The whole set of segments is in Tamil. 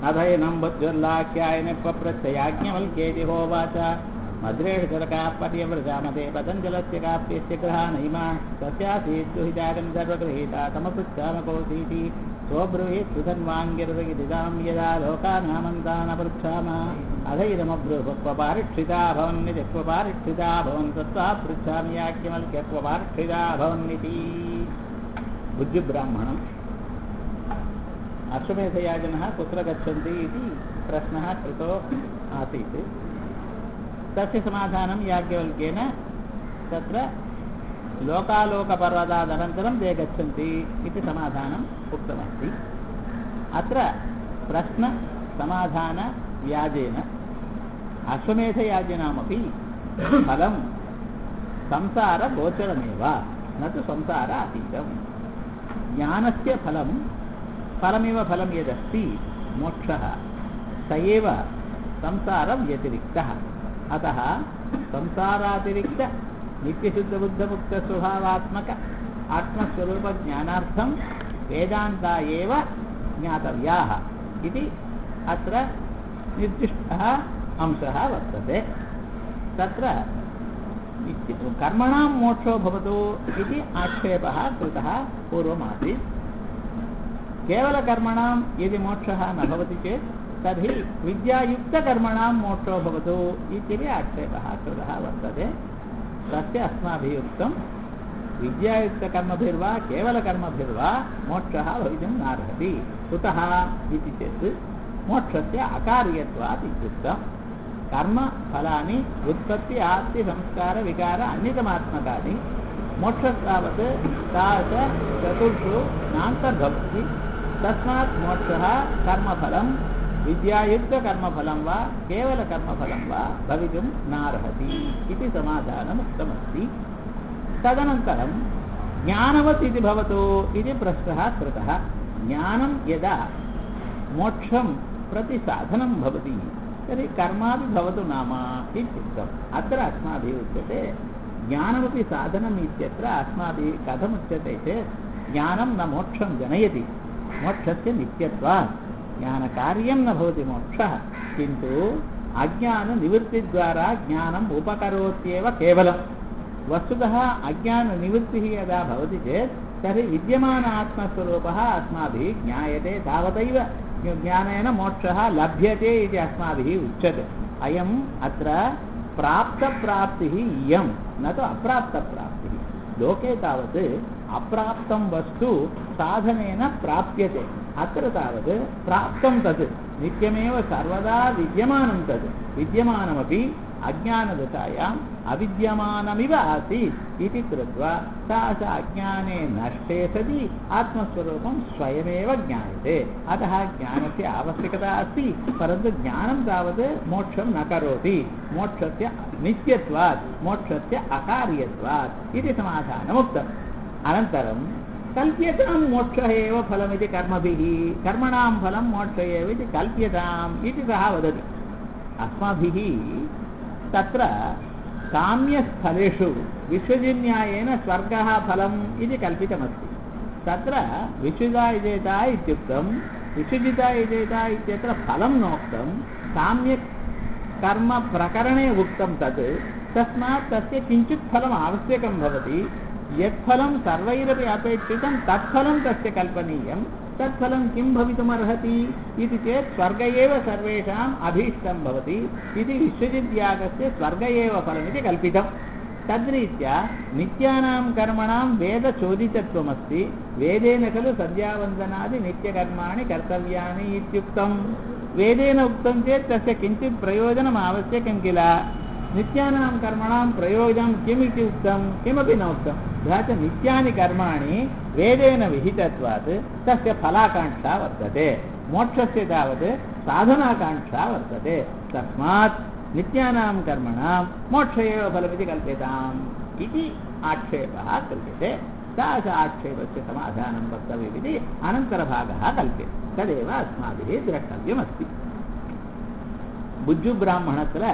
अधयनं बुद्धिर्लाख्यायने प्रप्रत्ययाज्ञवल्क्येति होवाच मद्रेशरकाः पर्यव्रजामते पतञ्जलस्य काप्यस्य गृहाणैमा तस्यासीत् दुहितागं सर्वगृहीता तमपृच्छामकोऽसीति स्वब्रूहीत् सुधन्वाङ्गिरदगिदिदां यदा लोकानामन्तानपृच्छाम अधैरमब्रूपक्वपारिक्षिता भवन्निति क्वपारिक्षिता भवन् तत्त्वा पृच्छामि याज्ञवल्क्यक्वपारिक्षिता भवन्निति बुद्धिब्राह्मणम् अश्वमेधयाजनः कुत्र गच्छन्ति इति प्रश्नः कृतो आसीत् तस्य समाधानं याज्ञवल्क्येन तत्र लोकालोकपर्वतादनन्तरं ते गच्छन्ति इति समाधानम् उक्तमस्ति अत्र प्रश्नसमाधानव्याजेन अश्वमेधयाजिनामपि फलं संसारगोचरमेव न तु संसार अतीतम् ज्ञानस्य फलं फलमिव फलं यदस्ति मोक्षः स एव संसारव्यतिरिक्तः अतः संसारातिरिक्त नित्यशुद्धबुद्धमुक्तस्वभावात्मक आत्मस्वरूपज्ञानार्थं वेदान्ता एव ज्ञातव्याः इति अत्र निर्दिष्टः अंशः वर्तते तत्र इत्युक्तौ कर्मणां मोक्षो भवतु इति आक्षेपः कृतः पूर्वमासीत् केवलकर्मणां यदि मोक्षः न भवति चेत् तर्हि विद्यायुक्तकर्मणां मोक्षो भवतु इत्यपि आक्षेपः कृतः वर्तते तस्य अस्माभिः उक्तं विद्यायुक्तकर्मभिर्वा केवलकर्मभिर्वा मोक्षः भवितुं नार्हति कुतः इति चेत् मोक्षस्य अकार्यत्वात् इत्युक्तं कर्मफलानि उत्पत्ति आस्ति संस्कार विकार अन्यतमात्मकानि मोक्षस्तावत् तादृश चतुर्षु नान्तर्भवति तस्मात् मोक्षः कर्मफलं विद्यायुक्तकर्मफलं वा केवलकर्मफलं वा भवितुं नार्हति इति समाधानम् उक्तमस्ति तदनन्तरं ज्ञानवत् इति भवतु इति प्रश्नः कृतः ज्ञानं यदा मोक्षं प्रति साधनं भवति तर्हि कर्मापि भवतु नाम इत्युक्तम् अत्र अस्माभिः उच्यते ज्ञानमपि साधनम् इत्यत्र अस्माभिः कथमुच्यते चेत् ज्ञानं न मोक्षं जनयति मोक्षस्य नित्यत्वात् ज्ञानकार्यं न भवति मोक्षः किन्तु अज्ञाननिवृत्तिद्वारा ज्ञानम् उपकरोत्येव केवलं वस्तुतः अज्ञाननिवृत्तिः यदा भवति चेत् तर्हि विद्यमान आत्मस्वरूपः अस्माभिः ज्ञायते तावदैव ज्ञानेन मोक्षः लभ्यते इति अस्माभिः उच्यते अयम् अत्र प्राप्तप्राप्तिः इयं न तु अप्राप्तप्राप्तिः लोके तावत् अप्राप्तं वस्तु साधनेन प्राप्यते अत्र तावत् प्राप्तं तत् नित्यमेव सर्वदा विद्यमानं तत् विद्यमानमपि अज्ञानदशायाम् अविद्यमानमिव आसीत् इति कृत्वा सा च अज्ञाने नष्टे सति आत्मस्वरूपं स्वयमेव ज्ञायते अतः ज्ञानस्य आवश्यकता अस्ति परन्तु ज्ञानं तावत् मोक्षं न करोति मोक्षस्य नित्यत्वात् मोक्षस्य अकार्यत्वात् इति समाधानमुक्तम् अनन्तरं कल्प्यतां मोक्षः एव फलमिति कर्मभिः कर्मणां फलं मोक्ष एव इति कल्प्यताम् इति सः वदति अस्माभिः तत्र काम्यस्थलेषु विश्वजिन्यायेन स्वर्गः फलम् इति कल्पितमस्ति तत्र विश्वजिता इजेता इत्युक्तं विश्वजिता इजेता इत्यत्र फलं नोक्तं काम्यकर्मप्रकरणे उक्तं तत् तस्मात् तस्य किञ्चित् फलम् आवश्यकं भवति यत्फलं सर्वैरपि अपेक्षितं तत्फलं तस्य कल्पनीयं तत्फलं किं भवितुमर्हति इति चेत् स्वर्ग एव सर्वेषाम् अभीष्टं भवति इति विश्वजिद्यागस्य स्वर्ग एव फलमिति कल्पितं तद्रीत्या नित्यानां कर्मणां वेदचोदितत्वमस्ति वेदेन खलु सद्यावन्दनादि नित्यकर्माणि कर्तव्यानि इत्युक्तं वेदेन उक्तं चेत् तस्य किञ्चित् प्रयोजनम् आवश्यकं किल नित्यानां कर्मणां प्रयोजनं किम् इति उक्तं किमपि न उक्तं तथा च नित्यानि कर्माणि वेदेन विहितत्वात् तस्य फलाकाङ्क्षा वर्तते मोक्षस्य तावत् साधनाकाङ्क्षा वर्तते तस्मात् नित्यानां कर्मणां मोक्ष एव फलमिति कल्प्यताम् इति आक्षेपः क्रियते तादृश आक्षेपस्य समाधानं वक्तव्यमिति अनन्तरभागः कल्प्यते तदेव अस्माभिः द्रष्टव्यमस्ति புஜ்ஜுபிராமணத்தில்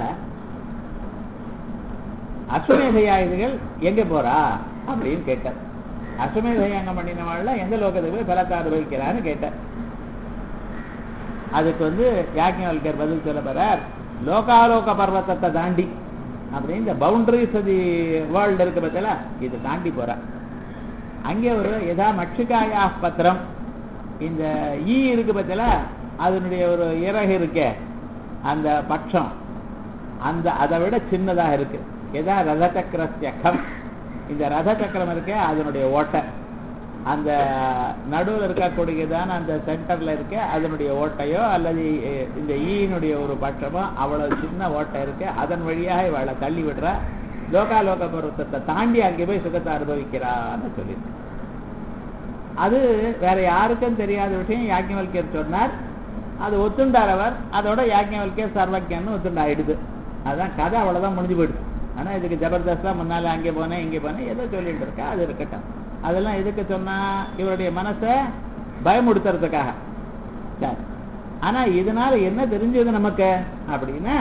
அஸ்வமேத யாகிகள் எங்கே போறா அப்படின்னு கேட்டார் அஸ்வமேத யாகம் பண்ணினவாள்ல எந்த லோகத்துக்கு போய் பலத்தை அனுபவிக்கிறான்னு கேட்டார் அதுக்கு வந்து யாக்கியவல்கர் பதில் சொல்ல போறார் லோகாலோக பர்வத்தத்தை தாண்டி அப்படி இந்த பவுண்டரிஸ் தி வேர்ல்டு இருக்கு பார்த்தல இது தாண்டி போற அங்கே ஒரு எதா மட்சிகாயா பத்திரம் இந்த ஈ இருக்கு பார்த்தல அதனுடைய ஒரு இறகு இருக்கே அந்த பட்சம் அந்த அதை விட சின்னதாக இருக்கு எதா ரத சக்கரஸ்யகம் இந்த ரத சக்கரம் இருக்கே அதனுடைய ஓட்டை அந்த நடுவில் இருக்கக்கூடியதான அந்த சென்டர்ல இருக்க அதனுடைய ஓட்டையோ அல்லது எ- இந்த ஈயினுடைய ஒரு பட்சமோ அவ்வளவு சின்ன ஓட்டை இருக்கு அதன் வழியாக இவளை தள்ளி விடுற லோகாலோக பருவத்தை தாண்டி அங்கே போய் சுகத்தை அனுபவிக்கிறான்னு சொல்லியிருக்கு அது வேற யாருக்கும் தெரியாத விஷயம் யாக்கியவல்கியர் சொன்னார் அது ஒத்துண்டார் அவர் அதோட யாக்கியவல்கியர் சர்வஜன்னு ஒத்துண்டாயிடுது அதான் கதை அவ்வளவுதான் முடிஞ்சு போயிடுது ஆனா இதுக்கு ஜபர்தஸ்தா முன்னால அங்கே போனேன் இங்கே போனேன் ஏதோ சொல்லிட்டு இருக்கா அது இருக்கட்டும் அதெல்லாம் எதுக்கு சொன்னா இவருடைய மனசை பயமுடுத்துறதுக்காக சரி ஆனா இதனால என்ன தெரிஞ்சது நமக்கு அப்படின்னா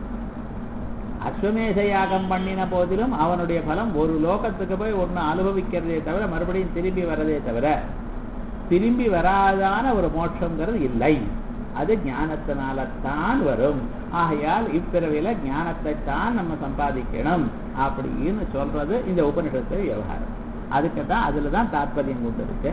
அஸ்வமேத யாகம் பண்ணின போதிலும் அவனுடைய பலம் ஒரு லோகத்துக்கு போய் ஒண்ணு அனுபவிக்கிறதே தவிர மறுபடியும் திரும்பி வரதே தவிர திரும்பி வராதான ஒரு மோட்சங்கிறது இல்லை அது ஞானத்தினால தான் வரும் ஆகையால் இப்பிறவில ஞானத்தை தான் நம்ம சம்பாதிக்கணும் அப்படின்னு சொல்றது இந்த உபனிஷத்து விவகாரம் அதுக்கு தான் அதுல தான் தாற்பயம் கொண்டு இருக்கு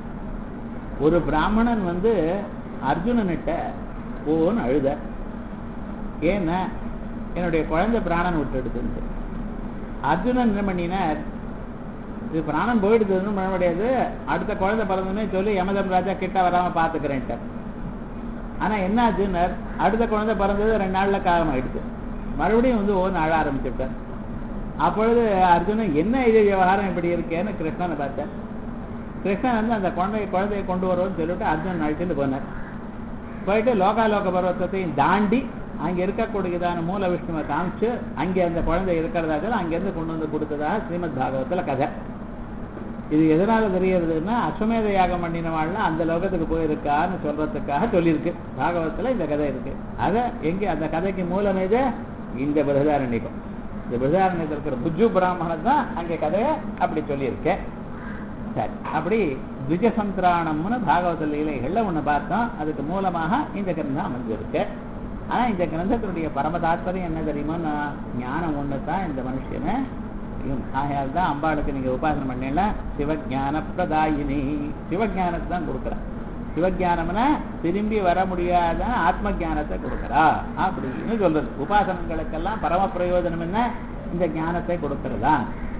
ஒரு பிராமணன் வந்து அர்ஜுனன்கிட்ட ஓன்னு அழுத ஏன்னா என்னுடைய குழந்தை பிராணன் விட்டுடுதுன்னு அர்ஜுனன் என்ன பண்ணினார் இது பிராணன் போயிடுதுன்னு பண்ண முடியாது அடுத்த குழந்தை பிறந்தோடனே சொல்லி யமதம் ராஜா கிட்ட வராம பாத்துக்கிறேன்ட்டார் ஆனா என்ன ஆச்சுன்னார் அடுத்த குழந்தை பிறந்தது ரெண்டு நாள்ல காலம் ஆயிடுச்சு மறுபடியும் வந்து ஓன்னு அழ ஆரம்பிச்சுட்டார் அப்பொழுது அர்ஜுனன் என்ன இது விவகாரம் இப்படி இருக்கேன்னு கிருஷ்ணனை பார்த்தேன் கிருஷ்ணன் வந்து அந்த குழந்தைய குழந்தைய கொண்டு வருவோம்னு சொல்லிட்டு அர்ஜுனன் அழைச்சிட்டு போனார் போயிட்டு லோகாலோக பர்வத்தத்தையும் தாண்டி அங்க இருக்கக்கூடியதான மூல விஷ்ணுவை காமிச்சு அங்கே அந்த குழந்தை இருக்கிறதாக அங்கிருந்து கொண்டு வந்து கொடுத்ததாக ஸ்ரீமத் பாகவத்துல கதை இது எதனால தெரியறதுன்னா அஸ்வமேத யாகம் பண்ணினவாள்னா அந்த லோகத்துக்கு போயிருக்கான்னு சொல்றதுக்காக சொல்லியிருக்கு பாகவத்துல இந்த கதை இருக்கு அத எங்க அந்த கதைக்கு மூலம் எது இந்த பிரதாரண்யகம் இந்த பிரதாரண்யத்தில் இருக்கிற புஜ்ஜு பிராமணன் தான் அங்கே கதையை அப்படி சொல்லியிருக்கேன் சரி அப்படி துஜசந்திராணம்னு பாகவத லீலைகள்ல ஒண்ணு பார்த்தோம் அதுக்கு மூலமாக இந்த கிரந்தம் அமைஞ்சிருக்கு ஆனா இந்த கிரந்தத்தினுடைய பரம தாத்பரியம் என்ன தெரியுமா ஞானம் ஒண்ணு தான் இந்த மனுஷனை இவன் ஆகையால் தான் அம்பாளுக்கு நீங்க உபாசனை பண்ணல சிவஞான பிரதாயினி சிவஞானத்தை தான் கொடுக்குறா சிவஞானம்னா திரும்பி வர முடியாத ஆத்ம ஞானத்தை கொடுக்குறா அப்படின்னு சொல்றது உபாசனங்களுக்கெல்லாம் பரம பிரயோஜனம் என்ன இந்த ஞானத்தை கொடுக்கறதா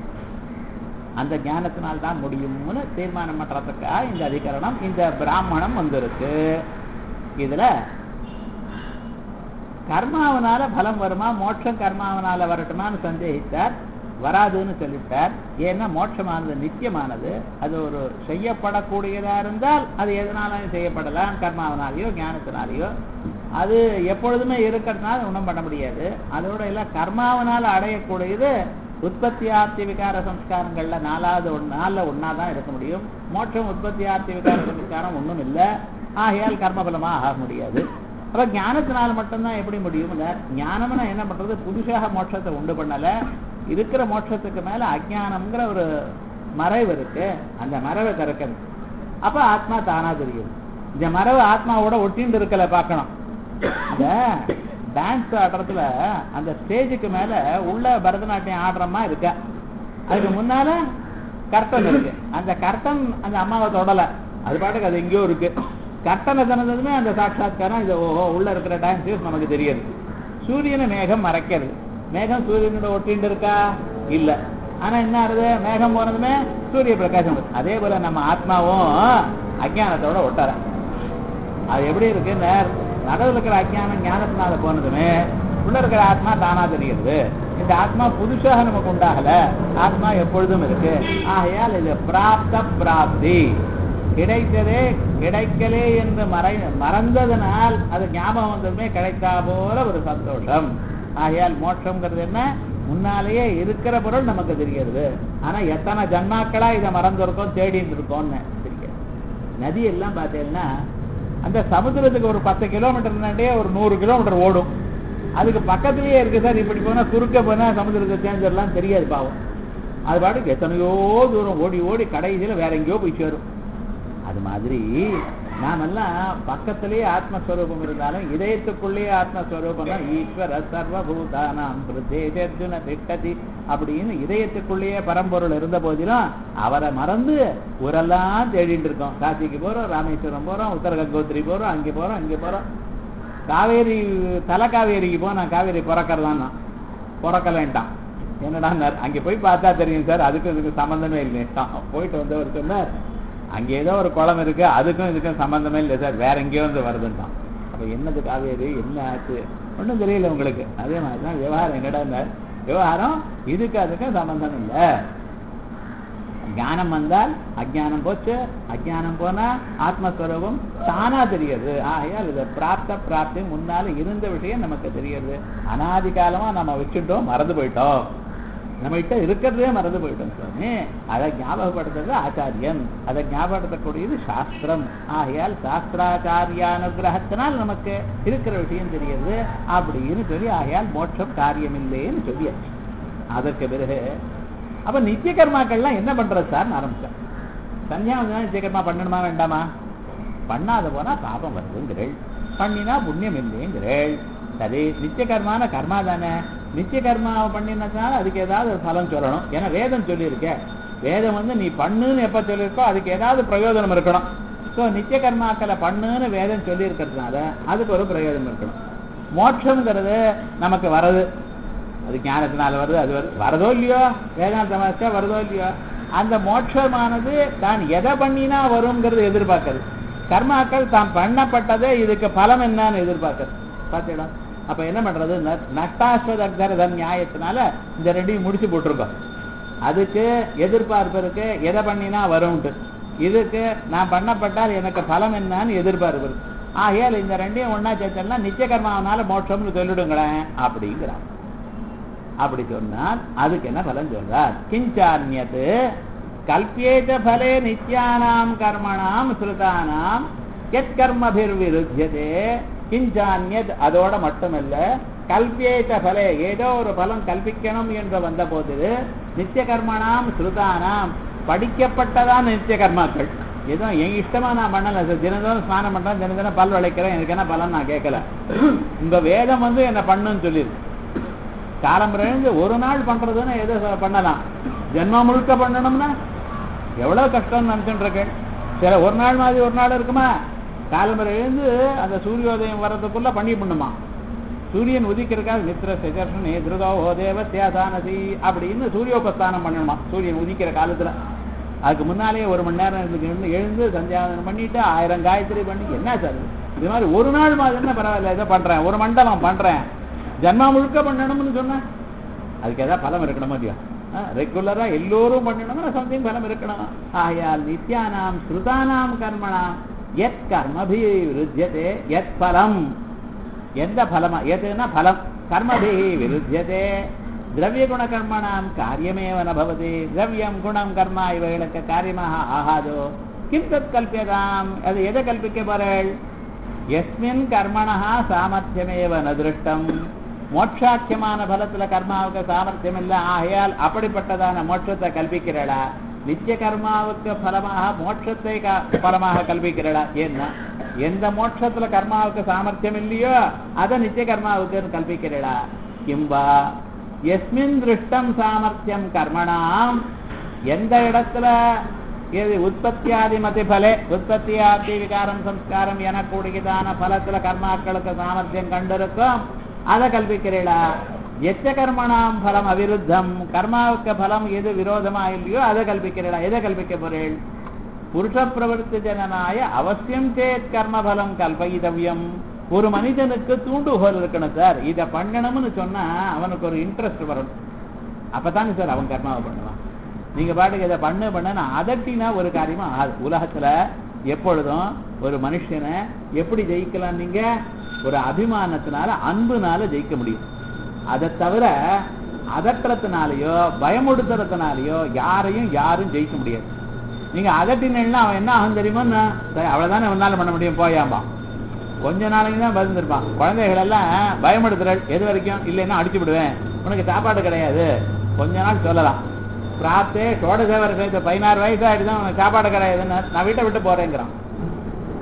அந்த ஞானத்தினால் தான் முடியும்னு தீர்மானம் பண்றதுக்காக இந்த அதிகரணம் இந்த பிராமணம் வந்திருக்கு இதுல கர்மாவனால பலம் வருமா மோட்சம் கர்மாவனால வரட்டுமான்னு சந்தேகித்தார் வராதுன்னு சொல்லிட்டார் ஏன்னா மோட்சமானது நித்தியமானது அது ஒரு செய்யப்படக்கூடியதா இருந்தால் அது எதனாலும் செய்யப்படலாம் கர்மாவனாலேயோ ஞானத்தினாலேயோ அது எப்பொழுதுமே இருக்கிறதுனால ஒன்றும் பண்ண முடியாது அதோட எல்லாம் கர்மாவனால அடையக்கூடியது உற்பத்தி ஆர்த்தி விகார சம்ஸ்காரங்கள்ல நாலாவது ஒன்று நாளில் ஒன்றா தான் இருக்க முடியும் மோட்சம் உற்பத்தி ஆர்த்தி விகார சம்ஸ்காரம் ஒன்றும் இல்லை ஆகையால் கர்மபலமா ஆக முடியாது அப்ப ஞானத்தினால மட்டும்தான் எப்படி முடியும் ஞானம்னா என்ன பண்றது புதுசாக மோட்சத்தை உண்டு பண்ணல இருக்கிற மோட்சத்துக்கு மேல அஜானம்ங்கிற ஒரு மறைவு இருக்கு அந்த மறைவை திறக்கிறது அப்ப ஆத்மா தானா தெரியும் இந்த மறைவு ஆத்மாவோட ஒட்டிண்டு இருக்கல பார்க்கணும் இந்த டான்ஸ் ஆடுறதுல அந்த ஸ்டேஜுக்கு மேல உள்ள பரதநாட்டியம் ஆடுறமா இருக்க அதுக்கு முன்னால கர்டன் இருக்கு அந்த கர்டன் அந்த அம்மாவை தொடல அது பாட்டுக்கு அது எங்கேயோ இருக்கு கர்த்தனை திறந்ததுமே அந்த சாட்சாத்காரம் இது ஓஹோ உள்ள இருக்கிற டான்ஸ் நமக்கு தெரியாது சூரியனை மேகம் மறைக்கிறது மேகம் சூரியனோட ஒட்டிட்டு இருக்கா இல்ல ஆனா என்ன ஆறுது மேகம் போனதுமே சூரிய பிரகாசம் வருது. அதே போல நம்ம ஆத்மாவும் அஜானத்தோட ஒட்டார அது எப்படி இருக்கு நடுவில் இருக்கிற அஜானம் ஞானத்தினால போனதுமே உள்ள இருக்கிற ஆத்மா தானா தெரிகிறது இந்த ஆத்மா புதுசாக நமக்கு உண்டாகல ஆத்மா எப்பொழுதும் இருக்கு ஆகையால் இது பிராப்த பிராப்தி கிடைத்ததே கிடைக்கலே என்று மறை மறந்ததனால் அது ஞாபகம் வந்ததுமே கிடைத்தா போல ஒரு சந்தோஷம் ஆகையால் மோட்சம்ங்கிறது என்ன முன்னாலேயே இருக்கிற பொருள் நமக்கு தெரிகிறது ஆனா எத்தனை ஜன்மாக்களா இதை மறந்துருக்கோம் தேடிட்டு இருக்கோம்னு தெரியாது நதி எல்லாம் பார்த்தீங்கன்னா அந்த சமுத்திரத்துக்கு ஒரு பத்து கிலோமீட்டர் முன்னாடியே ஒரு நூறு கிலோமீட்டர் ஓடும் அதுக்கு பக்கத்துலயே இருக்கு சார் இப்படி போனா குறுக்க போனா சமுத்திரத்தை சேர்ந்துடலாம் தெரியாது பாவம் அது பாட்டுக்கு எத்தனையோ தூரம் ஓடி ஓடி கடைசியில வேற எங்கேயோ போய் சேரும் அது மாதிரி நாமெல்லாம் பக்கத்திலேயே ஆத்மஸ்வரூபம் இருந்தாலும் இதயத்துக்குள்ளேயே ஆத்மஸ்வரூபம் தான் ஈஸ்வர சர்வபூதானாம் பிரதேசர்ஜுன திட்டதி அப்படின்னு இதயத்துக்குள்ளேயே பரம்பொருள் இருந்த போதிலும் அவரை மறந்து ஊரெல்லாம் தேடிட்டு இருக்கோம் காசிக்கு போறோம் ராமேஸ்வரம் போறோம் உத்தர கங்கோத்திரி போறோம் அங்கே போறோம் இங்கே போறோம் காவேரி தலை காவேரிக்கு போனா காவேரி பிறக்கிறதான்னா பிறக்கலேன்ட்டான் என்னடா அங்கே போய் பார்த்தா தெரியும் சார் அதுக்கும் இதுக்கும் சம்மந்தமே இல்லைட்டான் போயிட்டு வந்தவர் சொன்னார் அங்கே ஏதோ ஒரு குளம் இருக்கு அதுக்கும் இதுக்கும் சம்பந்தமே இல்லை சார் வேற எங்கேயோ வந்து வருதுன்ட்டான் அப்ப என்னது காவேரி என்ன ஆச்சு ஒன்றும் தெரியல உங்களுக்கு அதே மாதிரி தான் விவகாரம் என்னடா விவகாரம் இதுக்கு அதுக்கும் சம்பந்தம் இல்லை ஞானம் வந்தால் அஜானம் போச்சு அஜானம் போனா ஆத்மஸ்வரூபம் தானா தெரியுது ஆகையால் இது பிராப்த பிராப்தி முன்னால இருந்த விஷயம் நமக்கு தெரியுது அனாதி காலமா நம்ம வச்சுட்டோம் மறந்து போயிட்டோம் நம்ம கிட்ட இருக்கிறதே மறந்து போயிட்டோம் சுவாமி அதை ஞாபகப்படுத்துறது ஆச்சாரியன் அதை ஞாபகப்படுத்தக்கூடியது சாஸ்திரம் ஆகையால் சாஸ்திராச்சாரியானுகிரகத்தினால் நமக்கு இருக்கிற விஷயம் தெரியுது அப்படின்னு சொல்லி ஆகையால் மோட்சம் காரியம் இல்லைன்னு சொல்லியாச்சு அதற்கு பிறகு அப்ப நித்திய கர்மாக்கள்லாம் என்ன பண்றது சார் ஆரம்பிச்சேன் சன்னியாசம் நித்திய கர்மா பண்ணணுமா வேண்டாமா பண்ணாத போனா பாபம் வருதுங்கிறேள் பண்ணினா புண்ணியம் இல்லைங்கிறேள் சரி நித்திய கர்மான கர்மா தானே நித்திய கர்மாவை பண்ணினதுனால அதுக்கு ஏதாவது ஒரு பலன் சொல்லணும் ஏன்னா வேதம் சொல்லியிருக்க வேதம் வந்து நீ பண்ணுன்னு எப்ப சொல்லியிருக்கோ அதுக்கு ஏதாவது பிரயோஜனம் இருக்கணும் ஸோ நித்திய கர்மாக்களை பண்ணுன்னு வேதம் சொல்லி இருக்கிறதுனால அதுக்கு ஒரு பிரயோஜனம் இருக்கணும் மோட்சம்ங்கிறது நமக்கு வரது அது ஞானத்தினால வருது அது வருது வரதோ இல்லையோ வேதாந்த வாசிச்சா வருதோ இல்லையோ அந்த மோட்சமானது தான் எதை பண்ணினா வருங்கிறது எதிர்பார்க்கறது கர்மாக்கள் தான் பண்ணப்பட்டதே இதுக்கு பலம் என்னன்னு எதிர்பார்க்கறது பார்த்தீங்களா அப்ப என்ன பண்றது நஷ்டாஸ்வதர்தன் நியாயத்தினால இந்த ரெண்டையும் முடிச்சு போட்டிருக்கோம் அதுக்கு எதிர்பார்ப்பு இருக்கு எதை பண்ணினா வரும்ட்டு இதுக்கு நான் பண்ணப்பட்டால் எனக்கு பலம் என்னன்னு எதிர்பார்ப்பு இருக்கு ஆகையால் இந்த ரெண்டையும் ஒன்னா சேர்த்தா நித்திய கர்மாவனால மோட்சம்னு சொல்லிடுங்களேன் அப்படிங்கிறான் அப்படி சொன்னால் அதுக்கு என்ன பலன் சொல்றார் கிஞ்சான்யத்து கல்பியேத பலே நித்யானாம் கர்மணாம் ஸ்ருதானாம் எத் கர்மபிர் விருத்தியதே கிஞ்சான்யத் அதோட மட்டுமல்ல கல்பியேத பலே ஏதோ ஒரு பலம் கல்பிக்கணும் என்று வந்த போது நித்திய கர்மணாம் ஸ்ருதானாம் படிக்கப்பட்டதான் நித்திய கர்மாக்கள் ஏதோ என் இஷ்டமா நான் பண்ணல சார் தினந்தோறும் ஸ்நானம் பண்றேன் தினம் தினம் பல் விளைக்கிறேன் எனக்கு என்ன பலன் நான் கேட்கல உங்க வேதம் வந்து என்ன பண்ணுன்னு சொல்லியிருக்கு காலம் எழுந்து ஒரு நாள் பண்றதுன்னா எதை பண்ணலாம் ஜென்மம் முழுக்க பண்ணணும்னா எவ்வளவு கஷ்டம்னு நினைச்சுட்டு இருக்கேன் சில ஒரு நாள் மாதிரி ஒரு நாள் இருக்குமா காலம்பரை எழுந்து அந்த சூரியோதயம் வர்றதுக்குள்ள பண்ணி பண்ணுமா சூரியன் உதிக்கிறதுக்காக நித்திர சஜர்ஷன் திருதோ தேவ தியாதானதி அப்படின்னு சூரியோபஸ்தானம் பண்ணணுமா சூரியன் உதிக்கிற காலத்துல அதுக்கு முன்னாலேயே ஒரு மணி நேரம் இருந்து எழுந்து சந்தியாவதனம் பண்ணிட்டு ஆயிரம் காயத்ரி பண்ணி என்ன சார் இது மாதிரி ஒரு நாள் மாதிரி பரவாயில்ல ஏதோ பண்றேன் ஒரு மண்டலம் பண்றேன் ஜன்மா முழுக்க பண்ணணும்னு சொன்ன அதுக்கு ஏதாவது பலம் இருக்கணும் இல்லையா ரெகுலரா எல்லோரும் பண்ணணும்னா சம்திங் பலம் இருக்கணும் ஆகையால் நித்யானாம் ஸ்ருதானாம் கர்மணாம் எத் கர்மபி விருத்தியதே எத் பலம் எந்த பலமா எதுனா பலம் கர்மபி விருத்தியதே திரவிய குண கர்மணாம் காரியமேவ நபவதி திரவியம் குணம் கர்மா இவைகளுக்கு காரியமாக ஆகாதோ கிம் தத் கல்பியதாம் அது எதை கல்பிக்க போறேள் எஸ்மின் கர்மணா சாமர்த்தியமேவ நதிருஷ்டம் மோட்சாக்கியமான பலத்துல கர்மாவுக்கு சாமர்த்தியம் இல்லை ஆகையால் அப்படிப்பட்டதான மோட்சத்தை கல்பிக்கிறடா நித்திய கர்மாவுக்கு பலமாக மோட்சத்தை பலமாக கல்பிக்கிறடா ஏன்னா எந்த மோட்சத்துல கர்மாவுக்கு சாமர்த்தியம் இல்லையோ அதை நித்திய கர்மாவுக்கு கல்பிக்கிறடா கிம்பா எஸ்மின் திருஷ்டம் சாமர்த்தியம் கர்மணாம் எந்த இடத்துல இது உற்பத்தியாதி மதி பலே உற்பத்தியாதி விகாரம் சம்ஸ்காரம் எனக்கூடியதான பலத்துல கர்மாக்களுக்கு சாமர்த்தியம் கண்டிருக்கும் அதை கல்பிக்கிறீளா எச்ச கர்மணாம் பலம் அவிருத்தம் கர்மாவுக்கு பலம் எது விரோதமா இல்லையோ அதை கல்பிக்கிறீளா எதை கல்பிக்க போறேள் புருஷ பிரவருத்தி ஜனனாய அவசியம் சேத் கர்ம பலம் கல்பயிதவியம் ஒரு மனிதனுக்கு தூண்டுகோல் இருக்கணும் சார் இதை பண்ணணும்னு சொன்னா அவனுக்கு ஒரு இன்ட்ரெஸ்ட் வரணும் அப்பதானே சார் அவன் கர்மாவை பண்ணுவான் நீங்க பாட்டுக்கு இதை பண்ணு பண்ண அதட்டினா ஒரு காரியமா உலகத்துல எப்பொழுதும் ஒரு மனுஷனை எப்படி ஜெயிக்கலாம் நீங்க ஒரு அபிமானத்தினால அன்புனால ஜெயிக்க முடியும் அதை தவிர அதட்டுறதுனாலயோ பயமுடுத்துறதுனாலயோ யாரையும் யாரும் ஜெயிக்க முடியாது நீங்க அதட்டினா அவன் என்ன ஆகும் தெரியுமா அவ்வளவுதானே அவனால பண்ண முடியும் போயாம்பா கொஞ்ச நாளைக்கு தான் பதிர்ப்பான் குழந்தைகள் எல்லாம் பயமுடுத்துறல் எது வரைக்கும் இல்லைன்னா அடிச்சு விடுவேன் உனக்கு சாப்பாடு கிடையாது கொஞ்ச நாள் சொல்லலாம் பிராத்தே சோடசேவர் சேர்த்து பதினாறு வயசு ஆயிடுதான் உனக்கு சாப்பாடு கிடையாதுன்னு நான் வீட்டை விட்டு போறேங்கிறான்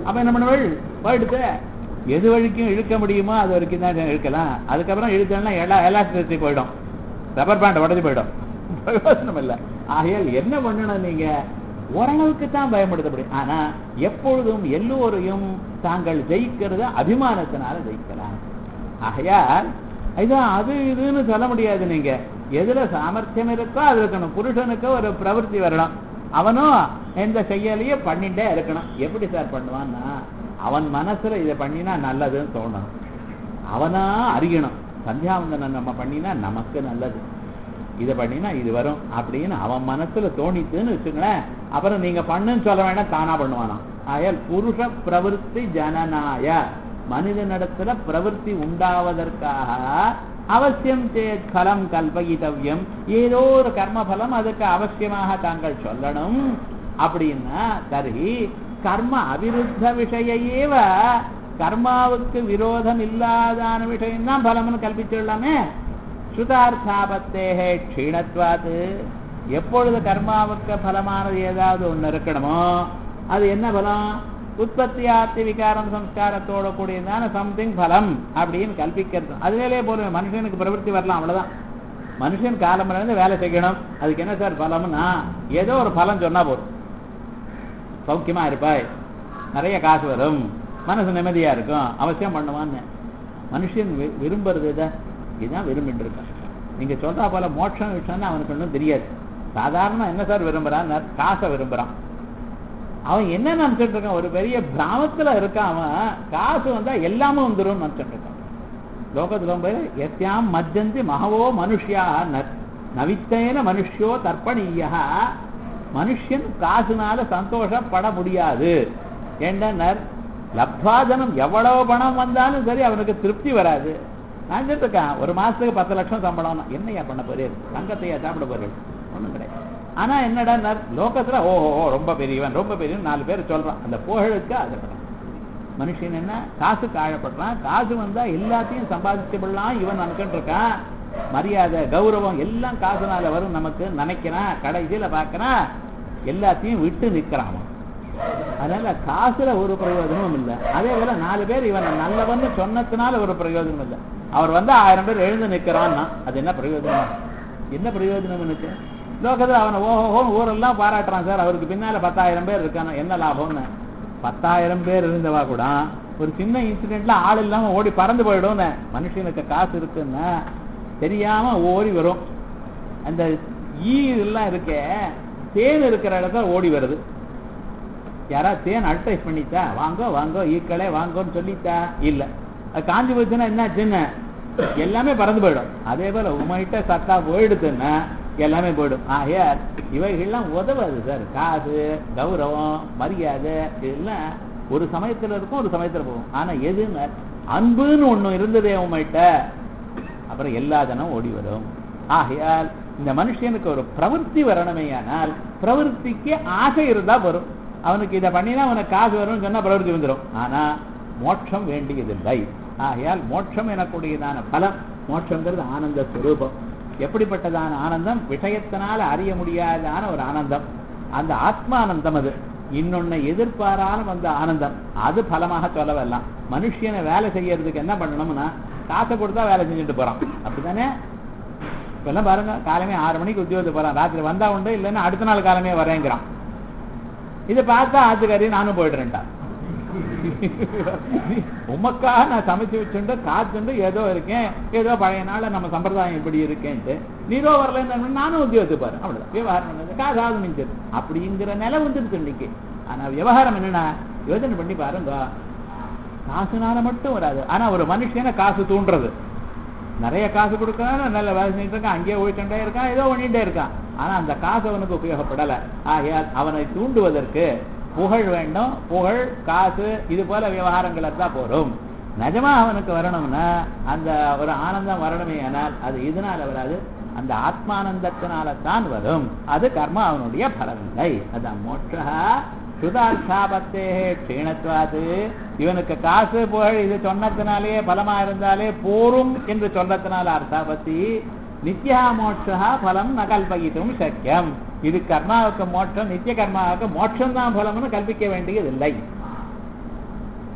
அப்ப என்ன பண்ணுவள் போயிடுத்து எது வரைக்கும் இழுக்க முடியுமோ அது வரைக்கும் தான் இழுக்கலாம் அதுக்கப்புறம் இழுத்தோம்னா எல்லா எலாஸ்டிசிட்டி போயிடும் ரப்பர் பேண்ட் உடஞ்சி போயிடும் பிரயோஜனம் இல்லை ஆகையால் என்ன பண்ணணும் நீங்க ஓரளவுக்கு தான் பயன்படுத்த முடியும் ஆனா எப்பொழுதும் எல்லோரையும் தாங்கள் ஜெயிக்கிறது அபிமானத்தினால ஜெயிக்கலாம் ஆகையால் இதான் அது இதுன்னு சொல்ல முடியாது நீங்க எதுல சாமர்த்தியம் இருக்கோ அது இருக்கணும் புருஷனுக்கு ஒரு பிரவൃத்தி வரணும் அவனும் எந்த செயலையே பண்ணிட்டே இருக்கணும் எப்படி சார் பண்ணுவான்னா அவன் மனசுல இதை பண்ணினா நல்லதுன்னு தோணும் அவனா அறியணும் சந்தியாவந்தனம் நம்ம பண்ணினா நமக்கு நல்லது இதை பண்ணினா இது வரும் அப்படின்னு அவன் மனசுல தோணித்துன்னு வச்சுங்களேன் அப்புறம் நீங்க பண்ணுன்னு சொல்ல வேண்டாம் தானா பண்ணுவானாம் ஆயால் புருஷ பிரவருத்தி ஜனநாய மனிதனிடத்துல பிரவருத்தி உண்டாவதற்காக அவசியம் சேத் பலம் கல்பயித்தவ்யம் ஏதோ ஒரு கர்ம பலம் அதுக்கு அவசியமாக தாங்கள் சொல்லணும் அப்படின்னா தரி கர்ம அவிருத்த விஷயேவ கர்மாவுக்கு விரோதம் இல்லாதான விஷயம் தான் பலம்னு கல்பிச்சுள்ளாமே ஸ்ருதார்த்தாபத்தேகே க்ஷீணத்வாது எப்பொழுது கர்மாவுக்கு பலமானது ஏதாவது ஒண்ணு இருக்கணுமோ அது என்ன பலம் உற்பத்தி ஆர்த்தி விகாரம் சம்ஸ்காரத்தோட கூடியதான சம்திங் பலம் அப்படின்னு கல்பிக்கிறது அதுவேலே போல மனுஷனுக்கு பிரவൃத்தி வரலாம் அவ்வளவுதான் மனுஷன் காலம் இருந்து வேலை செய்யணும் அதுக்கு என்ன சார் பலம்னா ஏதோ ஒரு பலம் சொன்னா போதும் சௌக்கியமா இருப்பாய் நிறைய காசு வரும் மனசு நிம்மதியா இருக்கும் அவசியம் பண்ணுவான்னு மனுஷன் வி- விரும்புறது இதை இதுதான் விரும்பிட்டு இருக்கான் நீங்க சொல்றா போல மோட்சம் விஷயம்னு அவனுக்கு ஒன்றும் தெரியாது சாதாரண என்ன சார் விரும்புறான் காசை விரும்புறான் அவன் என்ன நினைச்சிட்டு இருக்கான் ஒரு பெரிய கிராமத்துல இருக்கான் அவன் காசு வந்தா எல்லாமே வந்துரும் நினைச்சிட்டு இருக்கான் லோகத்துல போய் எத்தியாம் மஜ்ஜந்தி மகவோ மனுஷ்யா ந- நவித்தேன மனுஷ்யோ தர்ப்பணீயா மனுஷன் காசுனால சந்தோஷப்பட முடியாது ஏண்டனர் லப்வாதனம் எவ்வளவு பணம் வந்தாலும் சரி அவனுக்கு திருப்தி வராது நான் இருக்கான் ஒரு மாசத்துக்கு பத்து லட்சம் சம்பளம் என்னையா பண்ண போறீர் தங்கத்தையா சாப்பிட போறீர் ஒண்ணும் கிடையாது ஆனா என்னடா லோகத்துல ஓஹோ ஓ, ரொம்ப பெரியவன் ரொம்ப பெரியவன் நாலு பேர் சொல்றான் அந்த புகழுக்கு அது மனுஷன் என்ன காசுக்கு ஆழப்படுறான் காசு வந்தா எல்லாத்தையும் சம்பாதிச்சுடலாம் இவன் நினைச்சிட்டு இருக்கான் மரியாதை கௌரவம் எல்லாம் காசுனால வரும் நமக்கு நினைக்கிறான் கடைசியில பார்க்கறான் எல்லாத்தையும் விட்டு நிக்கிறான் அவன் அதனால காசுல ஒரு பிரயோஜனமும் இல்லை அதே போல நாலு பேர் இவன் நல்லவன்னு சொன்னதுனால ஒரு பிரயோஜனம் இல்லை அவர் வந்து ஆயிரம் பேர் எழுந்து நிக்கிறான்னா அது என்ன பிரயோஜனம் என்ன பிரயோஜனம் எனக்கு லோகத்துல அவனை ஓஹோ ஊரெல்லாம் பாராட்டுறான் சார் அவருக்கு பின்னால பத்தாயிரம் பேர் இருக்கான என்ன லாபம்னு பத்தாயிரம் பேர் இருந்தவா கூட ஒரு சின்ன இன்சிடென்ட்ல ஆள் இல்லாம ஓடி பறந்து போயிடும்னு மனுஷனுக்கு காசு இருக்குன்னா தெரியாம ஓடி வரும் அந்த ஈ எல்லாம் இருக்கே தேன் இருக்கிற இடத்துல ஓடி வருது யாராவது தேன் அட்வைஸ் பண்ணித்தா வாங்கோ வாங்கோ ஈக்களே வாங்கோன்னு சொல்லித்தா இல்ல அது காஞ்சி போச்சுன்னா என்னாச்சுன்னு எல்லாமே பறந்து போயிடும் அதே போல உங்ககிட்ட சத்தா போயிடுதுன்னா எல்லாமே போயிடும் ஆகையால் இவைகள்லாம் உதவாது சார் காசு கௌரவம் மரியாதை இதெல்லாம் ஒரு சமயத்துல இருக்கும் ஒரு சமயத்துல போகும் ஆனா எதுன்னு அன்புன்னு ஒண்ணு இருந்ததே உங்கள்கிட்ட அப்புறம் எல்லா ஜனம் ஓடி வரும் ஆகையால் இந்த மனுஷனுக்கு ஒரு பிரவൃத்தி வரணுமேயானால் பிரவൃத்திக்கு ஆசை இருந்தா வரும் அவனுக்கு இதை பண்ணினா அவனுக்கு காசு வரும்னு சொன்னா பிரவൃத்தி வந்துடும் ஆனா மோட்சம் வேண்டியதில்லை ஆகையால் மோட்சம் எனக்கூடியதான பலம் மோட்சங்கிறது ஆனந்த ஸ்வரூபம் எப்படிப்பட்டதான ஆனந்தம் விஷயத்தினால அறிய முடியாதான ஒரு ஆனந்தம் அந்த ஆத்மானந்தம் அது இன்னொன்னு எதிர்பாராலும் வந்த ஆனந்தம் அது பலமாக சொல்ல வரலாம் மனுஷனை வேலை செய்யறதுக்கு என்ன பண்ணணும்னா காசை கொடுத்தா வேலை செஞ்சுட்டு போறான் அப்படித்தானே இப்பெல்லாம் பாருங்க காலமே ஆறு மணிக்கு உத்தியோகத்துக்கு போறான் ராத்திரி வந்தா உண்டு இல்லைன்னா அடுத்த நாள் காலமே வரேங்கிறான் இதை பார்த்தா ஆத்துக்காரி நானும் போயிடுறேன்டா உமக்காக நான் சமைச்சு வச்சுட்டு காத்துண்டு ஏதோ இருக்கேன் ஏதோ பழைய நாள்ல நம்ம சம்பிரதாயம் இப்படி இருக்கேன்ட்டு நீரோ வரலன்னு நானும் உத்தியோகத்துக்கு பாரு அவ்வளவுதான் விவகாரம் பண்ணது காசாவது மிஞ்சது அப்படிங்கிற நிலை வந்துருச்சு இன்னைக்கு ஆனா விவகாரம் என்னன்னா யோசனை பண்ணி பாருங்க காசுனால மட்டும் வராது ஆனா ஒரு மனுஷனை காசு தூண்டுறது நிறைய காசு கொடுக்கறான் நல்ல வேலை செஞ்சுட்டு இருக்கான் அங்கேயே ஓடிச்சுட்டே இருக்கான் ஏதோ பண்ணிட்டே இருக்கான் ஆனா அந்த காசு அவனுக்கு உபயோகப்படல ஆகையால் அவனை தூண்டுவதற்கு புகழ் வேண்டும் புகழ் காசு இது போல விவகாரங்கள் தான் போரும் நிஜமா அவனுக்கு வரணும்னா அந்த ஒரு ஆனந்தம் வரணுமே ஆனால் அது இதனால வராது அந்த ஆத்மானந்தத்தினால தான் வரும் அது கர்மா அவனுடைய பலனில்லை அதான் மோட்சா சுதார்த்தாபத்தே க்ஷீணத்வாது இவனுக்கு காசு புகழ் இது சொன்னதுனாலே பலமா இருந்தாலே போரும் என்று சொன்னதுனால அர்த்தாபத்தி நித்யா மோட்சா பலம் ந கல்பயித்தும் சக்கியம் இது கர்மாவுக்கு மோட்சம் நித்திய கர்மாவுக்கு மோட்சம் தான் பலம்னு கல்பிக்க வேண்டியதில்லை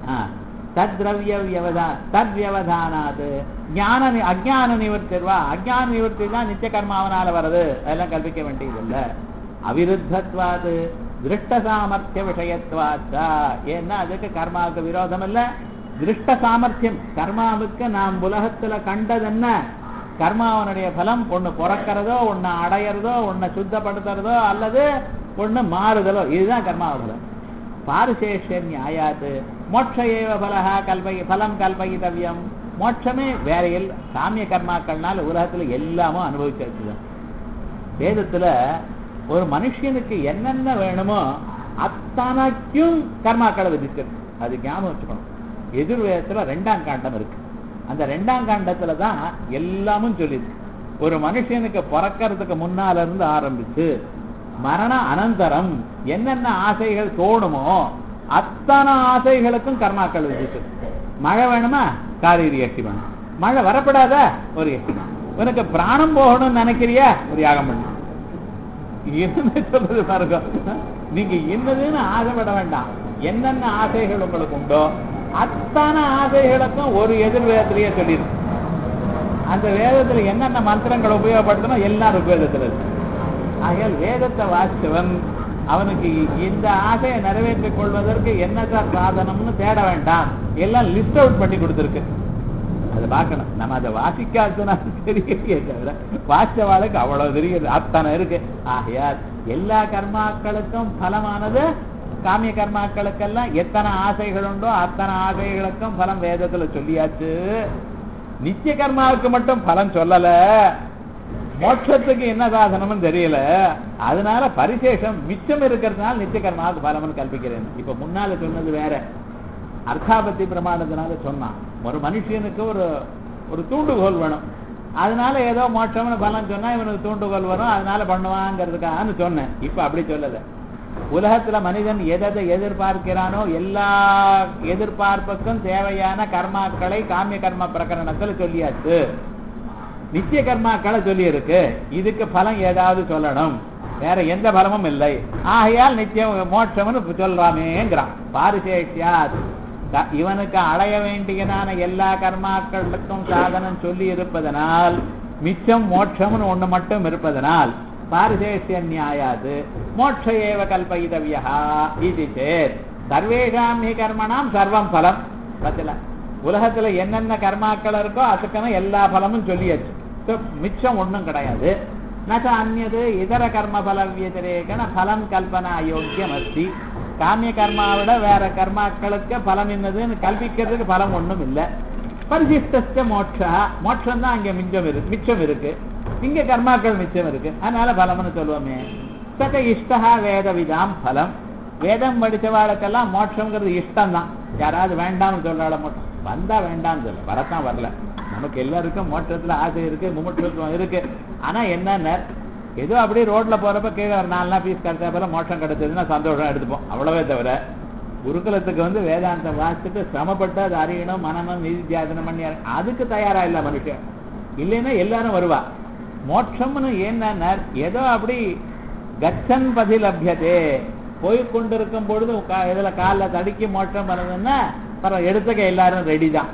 தத்ரவிய வியவதா தத்வியவதானாத் ஞான நி- அஜ்ஞான நிவர்த்திர்வா அஜ்ஞான நிவர்த்தி தான் நித்திய கர்மாவனால வருது அதெல்லாம் கல்பிக்க வேண்டியதில்லை அவிருத்தத்வாது திருஷ்ட சாமர்த்திய விஷயத்வாத்தா ஏன்னா அதுக்கு கர்மாவுக்கு விரோதம் இல்ல திருஷ்ட சாமர்த்தியம் கர்மாவுக்கு நாம் உலகத்துல கண்டதென்ன கர்மாவனுடைய பலம் ஒண்ணு பிறக்கிறதோ ஒண்ணு அடையிறதோ ஒண்ணு சுத்தப்படுத்துறதோ அல்லது ஒண்ணு மாறுதலோ இதுதான் கர்மாவ பலம் பாரிசேஷ நியாயாத்து மோட்ச ஏவ பலஹா கல்பை பலம் கல்பயிதவியம் மோட்சமே வேற எல் காமிய கர்மாக்கள்னால உலகத்துல எல்லாமும் அனுபவிச்சிருக்குதான் வேதத்துல ஒரு மனுஷனுக்கு என்னென்ன வேணுமோ அத்தனைக்கும் கர்மாக்களை விதிச்சிருக்கு அது ஞாபகம் வச்சுக்கணும் எதிர்வேதத்துல ரெண்டாம் காண்டம் இருக்கு அந்த ரெண்டாம் காண்டத்துல தான் எல்லாமும் சொல்லிருக்கு ஒரு மனுஷனுக்கு பிறக்கிறதுக்கு முன்னால இருந்து ஆரம்பிச்சு மரண அனந்தரம் என்னென்ன ஆசைகள் தோணுமோ அத்தனை ஆசைகளுக்கும் கர்மாக்கள் விதிச்சிருக்கு மழை வேணுமா காரீரி எட்டி வேணும் மழை வரப்படாத ஒரு எட்டி உனக்கு பிராணம் போகணும்னு நினைக்கிறியா ஒரு யாகம் பண்ணு என்ன சொல்றது பாருங்க நீங்க என்னதுன்னு ஆசைப்பட வேண்டாம் என்னென்ன ஆசைகள் உங்களுக்கு உண்டோ அத்தனை ஆசைகளுக்கும் ஒரு எதிர்வேதத்திலேயே சொல்லியிருக்கு அந்த வேதத்துல என்னென்ன மந்திரங்கள் உபயோகப்படுத்தணும் எல்லாம் ருக்வேதத்துல இருக்கு ஆகையால் வேதத்தை வாசிச்சவன் அவனுக்கு இந்த ஆசையை நிறைவேற்றிக் கொள்வதற்கு என்னதான் சாதனம்னு தேட வேண்டாம் எல்லாம் லிஸ்ட் அவுட் பண்ணி கொடுத்துருக்கு அதை பார்க்கணும் நம்ம அதை வாசிக்காததுனால தெரியலையே தவிர வாசிச்சவாளுக்கு அவ்வளவு தெரியுது அத்தனை இருக்கு ஆகையால் எல்லா கர்மாக்களுக்கும் பலமானது காமிய கர்மாக்களுக்கெல்லாம் எத்தனை ஆசைகள் உண்டோ அத்தனை ஆசைகளுக்கும் பலம் வேதத்துல சொல்லியாச்சு நித்திய கர்மாவுக்கு மட்டும் பலன் சொல்லல மோட்சத்துக்கு என்ன சாதனம்னு தெரியல அதனால பரிசேஷம் மிச்சம் இருக்கிறதுனால நித்திய கர்மாவுக்கு பலம்னு கல்பிக்கிறேன் இப்ப முன்னால சொன்னது வேற அர்த்தாபத்தி பிரமாணத்தினால சொன்னான் ஒரு மனுஷனுக்கு ஒரு ஒரு தூண்டுகோல் வேணும் அதனால ஏதோ மோட்சம்னு பலன் சொன்னா இவனுக்கு தூண்டுகோல் வரும் அதனால பண்ணுவாங்கிறதுக்கான்னு சொன்னேன் இப்ப அப்படி சொல்லல உலகத்துல மனிதன் எதை எதிர்பார்க்கிறானோ எல்லா எதிர்பார்ப்புக்கும் தேவையான கர்மாக்களை காமிய கர்ம பிரகரணத்துல சொல்லியாச்சு நித்திய கர்மாக்களை சொல்லி இருக்கு இதுக்கு பலம் ஏதாவது சொல்லணும் வேற எந்த பலமும் இல்லை ஆகையால் நித்தியம் மோட்சம்னு சொல்றாமேங்கிறான் பாரிசேஷியாத் க- இவனுக்கு அடைய வேண்டியதான எல்லா கர்மாக்களுக்கும் சாதனம் சொல்லி இருப்பதனால் மிச்சம் மோட்சம்னு ஒண்ணு மட்டும் இருப்பதனால் பாரிசேஷிய நியாயாது மோட்ச ஏவ கல்பயிதவியா இது சேத் சர்வேஷாம் ஹி கர்மணாம் சர்வம் பலம் பத்தில உலகத்துல என்னென்ன கர்மாக்கள் இருக்கோ அதுக்கான எல்லா பலமும் சொல்லியாச்சு So, மிச்சம் ஒண்ணும் கிடையாது நச்ச அந்நது இதர கர்ம பல வியதிரேகன பலம் கல்பனா யோக்கியம் அஸ்தி காமிய கர்மாவிட வேற கர்மாக்களுக்கு பலம் என்னதுன்னு கல்பிக்கிறதுக்கு பலம் ஒண்ணும் இல்ல பரிசிஷ்ட மோட்சா மோட்சம் தான் அங்க மிச்சம் இருக்கு மிச்சம் இருக்கு இங்க கர்மாக்கள் மிச்சம் இருக்கு அதனால பலம்னு சொல்லுவோமே சக இஷ்டா வேத விதாம் பலம் வேதம் படிச்சவாளுக்கெல்லாம் மோட்சம்ங்கிறது இஷ்டம் தான் யாராவது வேண்டாம்னு சொல்றாள மோட்சம் வந்தா வேண்டாம்னு சொல்ல வரத்தான் வரல நமக்கு எல்லாருக்கும் மோட்சத்துல ஆசை இருக்கு முமுட்சத்துவம் இருக்கு ஆனா என்னன்னா ஏதோ அப்படியே ரோட்ல போறப்ப கீழே ஒரு நாலு நாள் பீஸ் கிடைச்சா போல மோட்சம் கிடைச்சதுன்னா சந்தோஷம் எடுத்துப்போம் அவ்வளவே தவிர குருகுலத்துக்கு வந்து வேதாந்தம் வாசிச்சுட்டு சிரமப்பட்டு அது அறியணும் மனநம் நிதித்தியாசனம் பண்ணி அறி- அதுக்கு தயாரா இல்ல மனுஷன் இல்லைன்னா எல்லாரும் வருவா மோட்சம்னு என்னன்னா ஏதோ அப்படி கச்சன் பதி லப்யதே போய் கொண்டிருக்கும் பொழுது கா- இதுல காலில் தடுக்கி மோட்சம் வருதுன்னா பரவ எடுத்துக்க எல்லாரும் ரெடி தான்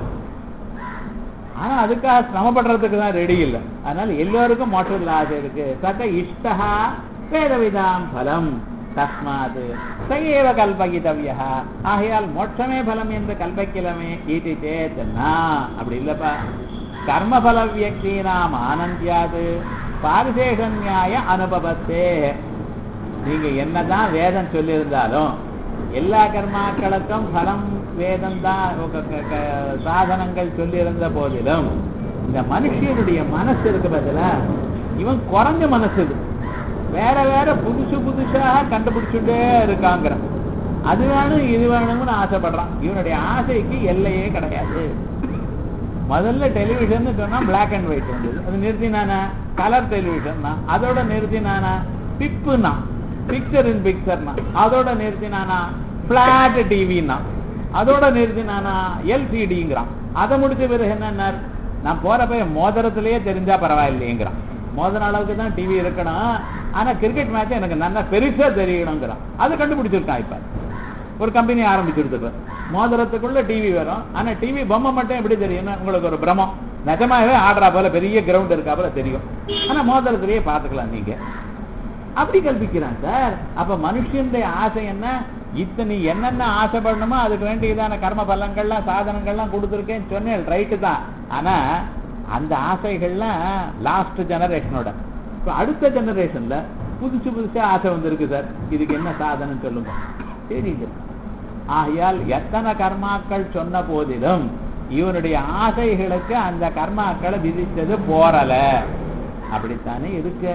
ஆனா அதுக்காக சிரமப்படுறதுக்கு தான் ரெடி இல்லை அதனால எல்லோருக்கும் மோட்சத்தில் ஆசை இருக்கு சக இஷ்டா வேதவிதாம் பலம் தஸ்மாத் சையேவ கல்பகிதவியா ஆகையால் மோட்சமே பலம் என்று கல்பக்கிலமே ஈட்டி சேத்தனா அப்படி இல்லப்பா கர்மபல வியக்தி நாம் ஆனந்தியாது பாரிசேஷ நியாய அனுபவத்தே நீங்க என்னதான் வேதம் சொல்லியிருந்தாலும் எல்லா கர்மாக்களுக்கும் பலம் வேதம் தான் சாதனங்கள் சொல்லியிருந்த போதிலும் இந்த மனுஷனுடைய மனசு இருக்கு பதில இவன் குறைஞ்ச மனசு இது வேற வேற புதுசு புதுசாக கண்டுபிடிச்சுட்டே இருக்காங்கிறான் அது வேணும் இது வேணும்னு ஆசைப்படுறான் இவனுடைய ஆசைக்கு எல்லையே கிடையாது முதல்ல டெலிவிஷன் சொன்னா பிளாக் அண்ட் ஒயிட் வந்தது அது நிறுத்தினானா கலர் டெலிவிஷன் தான் அதோட நிறுத்தினானா பிப்புனா பிக்சர் இன் பிக்சர்னா அதோட நிறுத்தினானா பிளாட் டிவின்னா அதோட நிறுத்தினானா எல்சிடிங்கிறான் அதை முடிச்ச பிறகு என்ன நான் போறப்ப என் மோதிரத்திலேயே தெரிஞ்சா பரவாயில்லைங்கிறான் மோதிர அளவுக்கு தான் டிவி இருக்கணும் ஆனா கிரிக்கெட் மேட்ச் எனக்கு நல்லா பெருசா தெரியணுங்கிறான் அதை கண்டுபிடிச்சிருக்கான் இப்ப ஒரு கம்பெனி ஆரம்பிச்சுடுது மோதிரத்துக்குள்ள டிவி வரும் ஆனா டிவி பொம்மை மட்டும் எப்படி தெரியும்னா உங்களுக்கு ஒரு பிரமம் நிஜமாவே ஆடுறா போல பெரிய கிரவுண்ட் இருக்கா போல தெரியும் ஆனா மோதிரத்திலேயே பார்த்துக்கலாம் நீங்க அப்படி கல்பிக்கிறான் சார் அப்ப மனுஷனுடைய ஆசை என்ன இத்தனை என்னென்ன ஆசைப்படணுமோ அதுக்கு வேண்டியதான கர்ம பலன்கள்லாம் சாதனங்கள்லாம் கொடுத்துருக்கேன்னு சொன்னேன் ரைட்டு தான் ஆனா அந்த ஆசைகள்லாம் லாஸ்ட் ஜெனரேஷனோட இப்ப அடுத்த ஜெனரேஷன்ல புதுசு புதுசா ஆசை வந்திருக்கு சார் இதுக்கு என்ன சாதனம் சொல்லுங்க தெரியல ஆகையால் எத்தனை கர்மாக்கள் சொன்ன போதிலும் இவனுடைய ஆசைகளுக்கு அந்த கர்மாக்களை விதிச்சது போறல அப்படித்தானே இருக்கு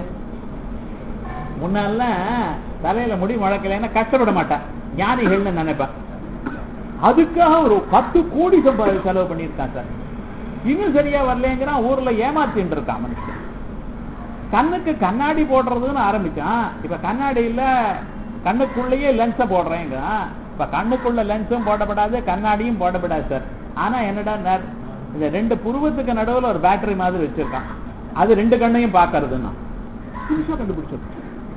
முன்னெல்லாம் தலையில முடி முளைக்கலைன்னா கஷ்டப்பட மாட்டான் ஞானிகள்னு நினைப்பான் அதுக்காக ஒரு பத்து கோடி சம்பா- செலவு பண்ணியிருக்கான் சார் இன்னும் சரியா வரலங்கிறான் ஊர்ல ஏமாத்தின்னு இருக்கான் மனுஷன் கண்ணுக்கு கண்ணாடி போடுறதுன்னு ஆரம்பிச்சான் இப்ப கண்ணாடியில கண்ணுக்குள்ளேயே லென்ஸை போடுறேங்கிறான் இப்ப கண்ணுக்குள்ள லென்ஸும் போடப்படாது கண்ணாடியும் போடப்படாது சார் ஆனா என்னடா நர் இந்த ரெண்டு புருவத்துக்கு நடுவுல ஒரு பேட்டரி மாதிரி வச்சிருக்கான் அது ரெண்டு கண்ணையும் பாக்குறதுன்னா புதுசா கண்டுபிடிச்சிருக்கான்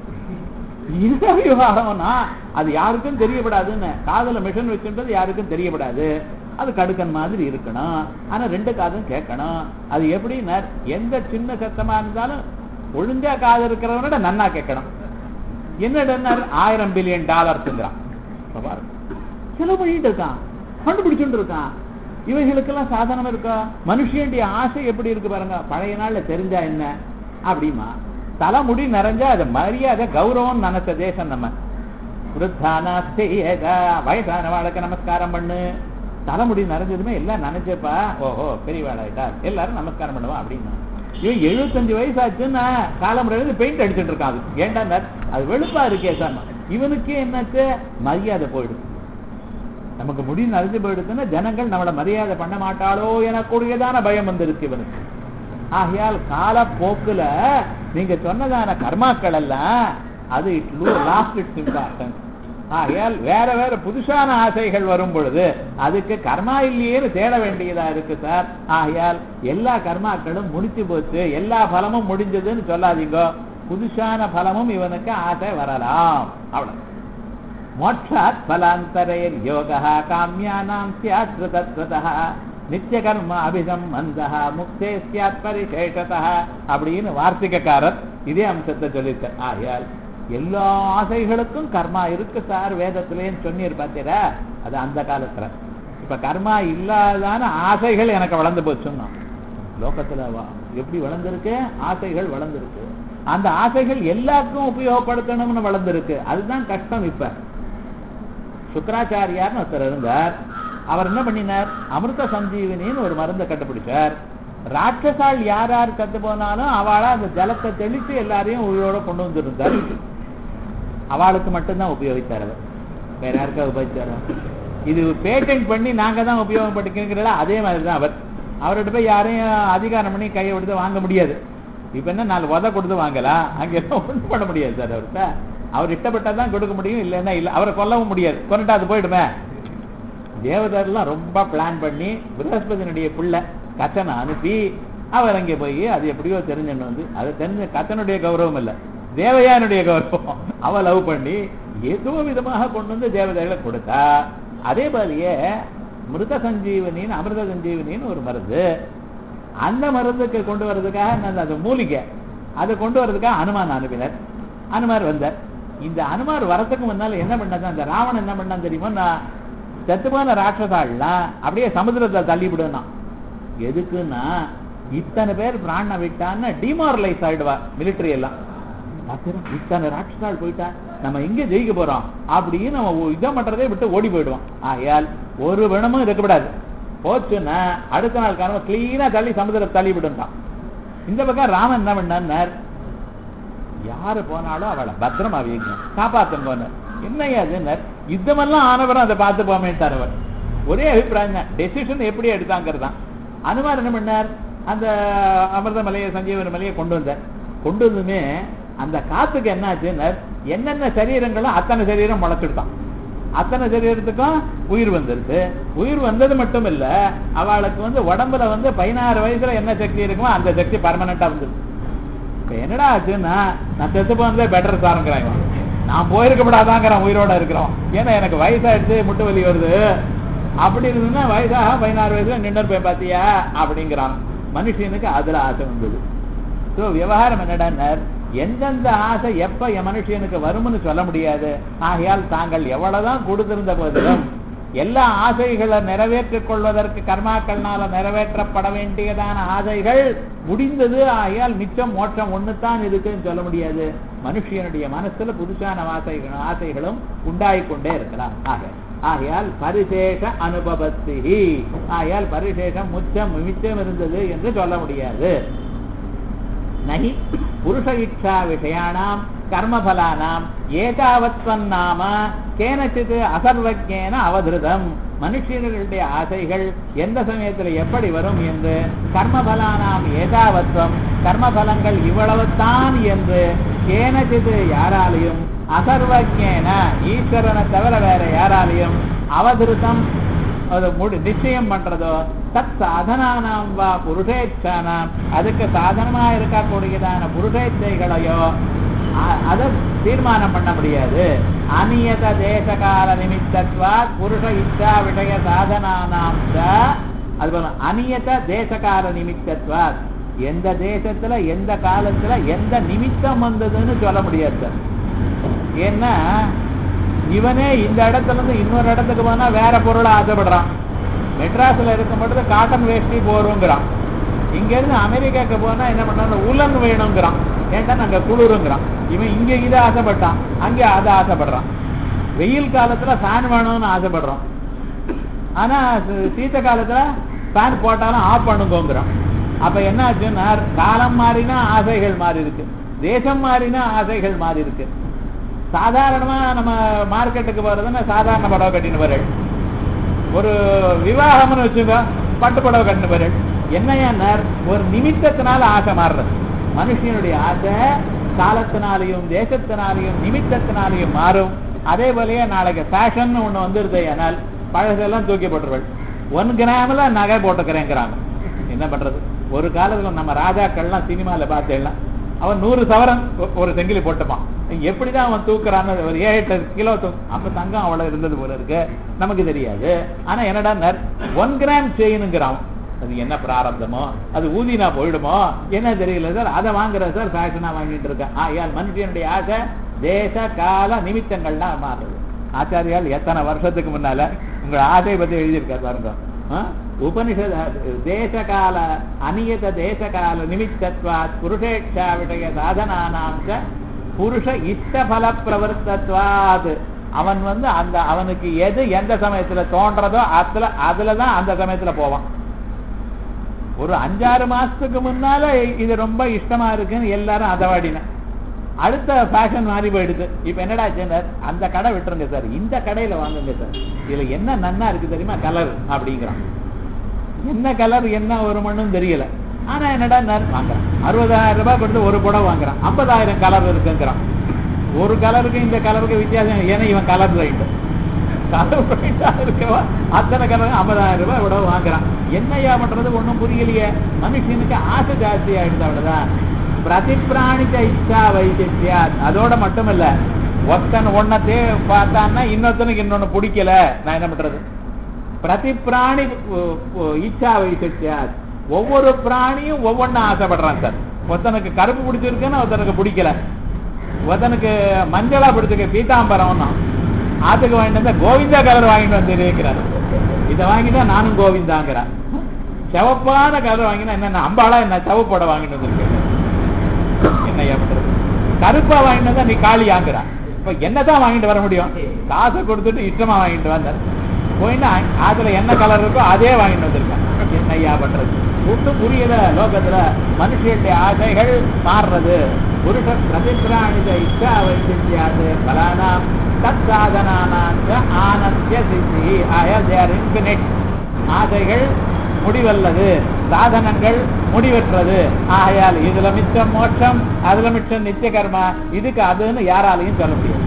என்ன விவகாரம்னா அது யாருக்கும் தெரியப்படாதுன்னு காதுல மிஷன் வச்சுன்றது யாருக்கும் தெரியப்படாது அது கடுக்கன் மாதிரி இருக்கணும் ஆனா ரெண்டு காதும் கேட்கணும் அது எப்படின்னா எந்த சின்ன சத்தமா இருந்தாலும் ஒழுங்கா காது இருக்கிறவனோட நன்னா கேட்கணும் என்னடா ஆயிரம் பில்லியன் டாலர்ஸ்ங்கிறான் இப்ப பாருங்க செலவு பண்ணிட்டு இருக்கான் கண்டுபிடிச்சுட்டு இருக்கான் இவைகளுக்கெல்லாம் சாதனம் இருக்கா மனுஷனுடைய ஆசை எப்படி இருக்கு பாருங்க பழைய நாள்ல தெரிஞ்சா என்ன அப்படிமா தலைமுடி நிறைஞ்சா அது மரியாதை கௌரவம் நினைச்ச தேசம் நம்ம விருத்தானாஸ்தி ஏதா வயசானவாளுக்கு நமஸ்காரம் பண்ணு தலைமுடி நிறைஞ்சதுமே எல்லாம் நினைச்சப்பா ஓஹோ பெரியவாளாயிட்டா எல்லாரும் நமஸ்காரம் பண்ணுவா அப்படின்னா இவன் எழுபத்தஞ்சு வயசு ஆச்சுன்னா காலமுறையில பெயிண்ட் அடிச்சுட்டு இருக்கான் அது ஏன்டா நர்? அது வெளுப்பா இருக்கே சார் இவனுக்கே என்னாச்சு மரியாதை போயிடும் நமக்கு முடி நிறைஞ்சு போயிடுச்சுன்னா ஜனங்கள் நம்மளை மரியாதை பண்ண மாட்டாளோ எனக்கூடியதான பயம் வந்திருக்கு இவனுக்கு ஆகையால் காலப்போக்குல நீங்க சொன்னதான கர்மாக்கள் எல்லாம் அது இட் லாஸ்ட் இட்ஸ் இம்பார்ட்டன்ஸ் ஆகையால் வேற வேற புதுசான ஆசைகள் வரும் பொழுது அதுக்கு கர்மா இல்லையேன்னு தேட வேண்டியதா இருக்கு சார் ஆகையால் எல்லா கர்மாக்களும் முடிச்சு போச்சு எல்லா பலமும் முடிஞ்சதுன்னு சொல்லாதீங்க புதுசான பலமும் இவனுக்கு ஆசை வரலாம் அவ்வளவு மோட்சாத் பலாந்தரைர் யோகா காமியானாம் சியாத் கிருதத்வதः நித்திய கர்ம அபிசம்பந்தா முக்தே சியாத் பரிசேஷதா அப்படின்னு வார்த்திகக்காரர் இதே அம்சத்தை சொல்லியிருக்கார் ஆகையால் எல்லா ஆசைகளுக்கும் கர்மா இருக்கு சார் வேதத்திலேன்னு சொன்னீர் பார்த்தீரா அது அந்த காலத்துல இப்ப கர்மா இல்லாதான ஆசைகள் எனக்கு வளர்ந்து போச்சுன்னா லோகத்துல வா- எப்படி வளர்ந்திருக்கு ஆசைகள் வளர்ந்திருக்கு அந்த ஆசைகள் எல்லாருக்கும் உபயோகப்படுத்தணும்னு வளர்ந்திருக்கு அதுதான் கஷ்டம் இப்ப சுக்கராச்சாரியார்னு ஒருத்தர் இருந்தார் அவர் என்ன பண்ணினார் அமிர்த சஞ்சீவினின்னு ஒரு மருந்தை கண்டுபிடிச்சார் ராட்சசால் யார் யார் கத்து போனாலும் அவளை அந்த ஜலத்தை தெளிச்சு எல்லாரையும் உயிரோட கொண்டு வந்திருந்தார் அவளுக்கு மட்டும்தான் உபயோகித்தார் அவர் வேற யாருக்கா உபயோகிச்சாரா இது பேட்டன்ட் பண்ணி நாங்க தான் உபயோகப்படுத்திக்கிறீங்களா அதே மாதிரி தான் அவர் அவர்கிட்ட போய் யாரையும் அதிகாரம் பண்ணி கையை கொடுத்து வாங்க முடியாது இப்ப என்ன நாலு உத கொடுத்து வாங்கலாம் அங்க எல்லாம் ஒண்ணும் பண்ண முடியாது சார் அவர்கிட்ட அவர் இஷ்டப்பட்டா தான் கொடுக்க முடியும் இல்லைன்னா இல்ல அவரை கொல்லவும் முடியாது கொண்டுட்டா அது போயிடுமே தேவதர்லாம் ரொம்ப பிளான் பண்ணி பிரகஸ்பதியினுடைய பிள்ளை கச்சனை அனுப்பி அவர் அங்கே போய் அது எப்படியோ தெரிஞ்சுன்னு வந்து அது தெரிஞ்ச கச்சனுடைய கௌரவம் இல்ல தேவயானுடைய கௌரவம் அவ லவ் பண்ணி ஏதோ விதமாக கொண்டு வந்து தேவதைகளை கொடுத்தா அதே மாதிரியே மிருத சஞ்சீவனின்னு அமிர்த சஞ்சீவனின்னு ஒரு மருந்து அந்த மருந்துக்கு கொண்டு வர்றதுக்காக நான் அந்த மூலிகை அதை கொண்டு வர்றதுக்காக அனுமான் அனுப்பினர் அனுமார் வந்தார் இந்த அனுமார் வரத்துக்கு முன்னால என்ன பண்ணாதான் அந்த ராவணன் என்ன பண்ணான் தெரியுமா நான் செத்துமான ராட்சசாள்லாம் அப்படியே சமுத்திரத்தை தள்ளிவிடுனா எதுக்குன்னா இத்தனை பேர் பிராண விட்டான்னு டிமாரலைஸ் ஆயிடுவா மிலிட்டரி எல்லாம் பாத்தீங்களா? இத்தனை ராட்சசாள் போயிட்டா நம்ம எங்க ஜெயிக்க போறோம் அப்படின்னு நம்ம இதை பண்றதே விட்டு ஓடி போயிடுவோம் ஆகையால் ஒரு வினமும் இருக்கக்கூடாது போச்சுன்னா அடுத்த நாள் காரணம் கிளீனா தள்ளி சமுதிரத்தை தள்ளி விடுன்றான் இந்த பக்கம் ராமன் என்ன பண்ணார் யாரு போனாலும் அவளை பத்திரமா வைங்க காப்பாத்துங்க என்னையா அதுன்னர் யுத்தமெல்லாம் ஆனவரும் அதை பார்த்து போமேட்டார் அவர் ஒரே அபிப்பிராயம் தான் டெசிஷன் எப்படி எடுத்தாங்கிறது தான் அனுமார் என்ன பண்ணார் அந்த அமிர்த மலையை சஞ்சீவன மலையை கொண்டு வந்தார் கொண்டு வந்ததுமே அந்த காத்துக்கு என்ன ஆச்சுன்னர் என்னென்ன சரீரங்களோ அத்தனை சரீரம் முளைச்சுட்டான் அத்தனை சரீரத்துக்கும் உயிர் வந்துருது உயிர் வந்தது மட்டும் இல்ல அவளுக்கு வந்து உடம்புல வந்து பதினாறு வயசுல என்ன சக்தி இருக்குமோ அந்த சக்தி பர்மனண்டா வந்துருது இப்ப என்னடா ஆச்சுன்னா நான் செத்து போனதே பெட்டர் சாருங்கிறாங்க நான் போயிருக்கப்படாதாங்கிறான் உயிரோட இருக்கிறோம் ஏன்னா எனக்கு வயசாயிடுச்சு முட்டு வலி வருது அப்படி இருந்ததுன்னா வயசாக பதினாறு வயசுல நின்று போய் பாத்தியா அப்படிங்கிறான் மனுஷனுக்கு அதுல ஆசை வந்தது சோ விவகாரம் என்னடா எந்தெந்த ஆசை எப்ப என் மனுஷனுக்கு வரும்னு சொல்ல முடியாது ஆகையால் தாங்கள் எவ்வளவுதான் கொடுத்திருந்த போதிலும் எல்லா ஆசைகளை நிறைவேற்றிக் கொள்வதற்கு கர்மாக்கள்னால நிறைவேற்றப்பட வேண்டியதான ஆசைகள் முடிந்தது ஆகையால் மிச்சம் மோட்சம் ஒண்ணுதான் இருக்குன்னு சொல்ல முடியாது மனுஷனுடைய மனசுல புதுசான ஆசைகள் ஆசைகளும் உண்டாயிக்கொண்டே இருக்கலாம் ஆக ஆகையால் பரிசேஷ அனுபவத்தி ஆகையால் பரிசேஷம் முச்சம் மிச்சம் இருந்தது என்று சொல்ல முடியாது நகி புருஷ இச்சா விஷயானாம் கர்மபலானாம் ஏகாவத்வன் நாம கேனச்சித் அசர்வஜேன அவதிருதம் மனுஷர்களுடைய ஆசைகள் எந்த சமயத்தில் எப்படி வரும் என்று கர்மபலானாம் ஏகாவத்வம் கர்மபலங்கள் இவ்வளவுதான் என்று கேனச்சித் யாராலையும் அசர்வஜேன ஈஸ்வரனை தவிர வேற யாராலையும் அவதிருத்தம் அது முடி நிச்சயம் பண்றதோ தத் சாதனானாம் வா புருஷேச்சானாம் அதுக்கு சாதனமா இருக்கக்கூடியதான புருஷேச்சைகளையோ அ- அதை தீர்மானம் பண்ண முடியாது அநியத தேசகால நிமித்தத்வா புருஷ இச்சா விஷய சாதனானாம் ச அது போல அநியத தேசகால நிமித்தத்வா எந்த தேசத்துல எந்த காலத்துல எந்த நிமித்தம் வந்ததுன்னு சொல்ல முடியாது சார் ஏன்னா இவனே இந்த இடத்துல இருந்து இன்னொரு இடத்துக்கு போனா வேற பொருளை ஆசைப்படுறான் மெட்ராஸ்ல இருக்கும் பொழுது காட்டன் வேஷ்டி போறோங்கிறான் இங்க இருந்து அமெரிக்காக்கு போனா என்ன பண்றான் உலன் வேணுங்கிறான் ஏன்டா அங்க குளிருங்கிறான் இவன் இங்க இதை ஆசைப்பட்டான் அங்க அதை ஆசைப்படுறான் வெயில் காலத்துல ஃபேன் வேணும்னு ஆசைப்படுறான் ஆனா ச- சீத்த காலத்துல ஃபேன் போட்டாலும் ஆஃப் பண்ணுங்கோங்கிறான் அப்ப என்ன ஆச்சுன்னா காலம் மாறினா ஆசைகள் மாறி இருக்கு தேசம் மாறினா ஆசைகள் மாறி இருக்கு சாதாரணமா நம்ம மார்க்கெட்டுக்கு போறதுன்னா சாதாரண புடவை கட்டின்னு வரேன் ஒரு விவாகம்னு வச்சுங்க பட்டு புடவை கட்டின்னு வரேன் என்னையா ஒரு நிமித்தத்தினால ஆசை மாறுறது மனுஷனுடைய ஆசை காலத்தினாலையும் தேசத்தினாலையும் நிமித்தத்தினாலையும் மாறும் அதே போலயே நாளைக்கு ஃபேஷன் ஒண்ணு வந்துருது ஆனால் பழசெல்லாம் தூக்கி போட்டுருவள் ஒன் கிராம்ல நகை போட்டுக்கிறேங்கிறாங்க என்ன பண்றது ஒரு காலத்துல நம்ம ராஜாக்கள்லாம் சினிமால பார்த்தேன்லாம் அவன் நூறு சவரன் ஒ- ஒரு செங்கிலி போட்டுப்பான் எப்படிதான் அவன் தூக்குறான்னு ஒரு ஏழு எட்டு கிலோ தூ அப்ப தங்கம் அவ்வளவு இருந்தது போல இருக்கு நமக்கு தெரியாது ஆனா என்னடா ஒன் கிராம் செயினுங்கிறான் அது என்ன பிராரப்தமோ அது ஊதினா போயிடுமோ என்ன தெரியல சார் அதை வாங்குற சார் ஃபேஷனா வாங்கிட்டு இருக்கேன் ஆயால் மனுஷனுடைய ஆசை தேச கால நிமித்தங்கள்லாம் மாறுது ஆச்சாரியால் எத்தனை வருஷத்துக்கு முன்னால உங்க ஆசையை பத்தி எழுதியிருக்கார் பாருங்க ஆ? உபனிஷத் தேசகால அநியத தேசகால நிமித்தத்வாத் புருஷேட்சா விஷய சாதனானாம் ச புருஷ இஷ்டபல பிரவர்த்தத்வாத் அவன் வந்து அந்த அவனுக்கு எது எந்த சமயத்துல தோன்றதோ அதுல அதுலதான் அந்த சமயத்துல போவான் ஒரு அஞ்சாறு மாசத்துக்கு முன்னால இது ரொம்ப இஷ்டமா இருக்குன்னு எல்லாரும் அதவாடின அடுத்த ஃபேஷன் மாறி போயிடுது இப்ப என்னடா சார் அந்த கடை விட்டுருங்க சார் இந்த கடையில வாங்குங்க சார் இதுல என்ன நன்னா இருக்கு தெரியுமா கலர் அப்படிங்கிறான் என்ன கலர் என்ன ஒரு மண்ணும் தெரியல ஆனா என்னடா நான் வாங்குறான் அறுபதாயிரம் ரூபாய் கொடுத்து ஒரு புடவை வாங்குறான் ஐம்பதாயிரம் கலர் இருக்குங்கிறான் ஒரு கலருக்கு இந்த கலருக்கு வித்தியாசம் ஏன்னா இவன் கலர் ரைட்டு கலர் ரைட்டா இருக்கவா அத்தனை கலர் ஐம்பதாயிரம் ரூபாய் புடவை வாங்குறான் என்னையா பண்றது ஒண்ணும் புரியலையே மனுஷனுக்கு ஆசை ஜாஸ்தி ஆயிடுது அவ்வளவுதான் பிரதிப்பிராணிக்க இச்சா வைத்தியா அதோட மட்டுமல்ல ஒருத்தன் ஒன்னத்தே பார்த்தான்னா இன்னொருத்தனுக்கு இன்னொன்னு பிடிக்கல நான் என்ன பண்றது பிரதி பிராணி உ- உ- இச்சா வைத்தியா ஒவ்வொரு பிராணியும் ஒவ்வொன்றும் ஆசைப்படுறான் சார் ஒருத்தனுக்கு கருப்பு பிடிச்சிருக்குன்னு ஒருத்தனுக்கு பிடிக்கல ஒருத்தனுக்கு மஞ்சளா பிடிச்சிருக்கு பீதாம்பரம் ஆத்துக்கு வாங்கிட்டு வந்தா கோவிந்தா கலர் வாங்கிட்டு வந்து இருக்கிறார் இதை வாங்கிட்டா நானும் கோவிந்தாங்கிறான் சிவப்பான கலர் வாங்கினா என்ன அம்பாளா என்ன சிவப்போட வாங்கிட்டு வந்திருக்கேன் என்னையா பண்றது கருப்பா வாங்கிட்டு வந்தா நீ காளியாங்கிறா இப்ப என்னதான் வாங்கிட்டு வர முடியும் காசை கொடுத்துட்டு இஷ்டமா வாங்கிட்டு வந்தார் போயின்னா அதுல என்ன கலர் இருக்கோ அதே வாங்கிட்டு வந்திருக்கான் என்னையா பண்றது ஒன்றும் புரியல லோகத்துல மனுஷனுடைய ஆசைகள் மாறுறது புருஷ பிரதிபிராணித இச்சா வைத்தியாது பலானாம் தத் சாதனானாம் ஆனந்திய சித்தி ஆயா தேர் இன்பினிட் ஆசைகள் முடிவல்லது சாதனங்கள் முடிவற்றது ஆகையால் இதுல மிச்சம் மோட்சம் அதுல மிச்சம் நித்திய கர்மா இதுக்கு அதுன்னு யாராலையும் சொல்ல முடியாது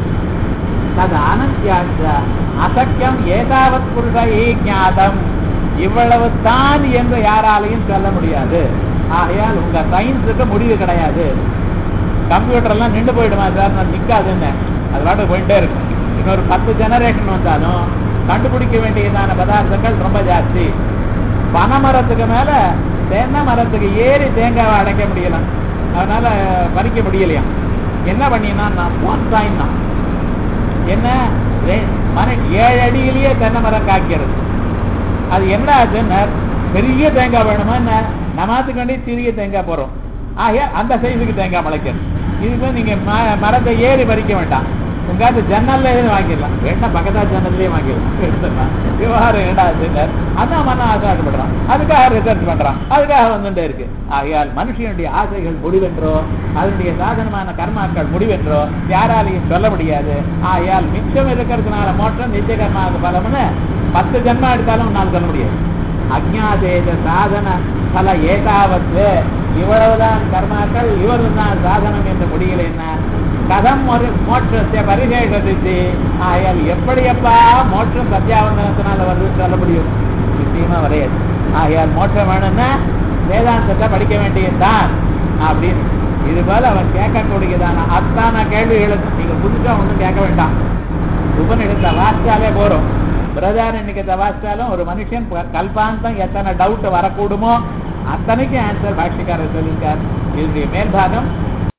தது அனந்தியாச்ச அசக்கியம் ஏதாவத் புருஷை ஞாதம் இவ்வளவு தான் என்று யாராலையும் சொல்ல முடியாது ஆகையால் உங்க சயின்ஸுக்கு முடிவு கிடையாது கம்ப்யூட்டர் எல்லாம் நின்று போயிடுமா சார் நான் நிக்காதுன்னு அது பாட்டு போயிட்டே இருக்கும் இன்னொரு பத்து ஜெனரேஷன் வந்தாலும் கண்டுபிடிக்க வேண்டியதான பதார்த்தங்கள் ரொம்ப ஜாஸ்தி பனைமரத்துக்கு மேல தென்னை மரத்துக்கு ஏறி தேங்காவை அடைக்க முடியலாம் அதனால பறிக்க முடியலையாம் என்ன பண்ணினா நான் போன்சாயின்னா என்ன ரெ- மர ஏழு அடியிலேயே தென்னை மரம் காய்க்கிறது அது என்ன ஆச்சுன்னா பெரிய தேங்காய் வேணுமா என்ன நமாத்துக்கு வேண்டி சிறிய தேங்காய் போறோம் ஆக அந்த சைஸுக்கு தேங்காய் முளைக்கிறது இதுக்கு நீங்க ம- மரத்தை ஏறி பறிக்க வேண்டாம் உங்காத்து ஜன்னல்ல இருந்து வாங்கிடலாம் வேணா பக்கத்தா ஜன்னல்லே வாங்கிடலாம் எடுத்துடலாம் விவகாரம் ஏடாது அதான் மன ஆசைப்படுறான் அதுக்காக ரிசர்ச் பண்றான் அதுக்காக வந்துட்டே இருக்கு ஆகையால் மனுஷனுடைய ஆசைகள் முடிவென்றோ அதனுடைய சாதனமான கர்மாக்கள் முடிவென்றோ யாராலையும் சொல்ல முடியாது ஆகையால் மிச்சம் இருக்கிறதுனால மோட்சம் நித்திய கர்மாக பலம்னு பத்து ஜென்மம் எடுத்தாலும் உன்னால் சொல்ல முடியாது அஜ்ஞாதேஜ சாதன பல ஏகாவத்து இவ்வளவுதான் கர்மாக்கள் இவ்வளவுதான் சாதனம் என்று முடியல என்ன கதம் ஒரு மோட்சத்தை பரிசேஷித்து ஆயால் எப்படி எப்பா மோட்சம் சத்தியாவந்தனத்தினால வருதுன்னு சொல்ல முடியும் நிச்சயமா வரையாது ஆகையால் மோட்சம் வேணும்னா வேதாந்தத்தை படிக்க வேண்டியதுதான் அப்படின்னு இது போல அவன் கேட்கக்கூடியதான அத்தான கேள்விகளுக்கு நீங்க புதுசா ஒண்ணும் கேட்க வேண்டாம் உபநிடத்தை வாசிச்சாலே போறோம் பிரதாரண்யத்தை வாசிச்சாலும் ஒரு மனுஷன் ப- கல்பாந்தம் எத்தனை டவுட் வரக்கூடுமோ அத்தனைக்கும் ஆன்சர் பாஷ்யக்காரர் சொல்லியிருக்கார் இதனுடைய மேல்பாகம்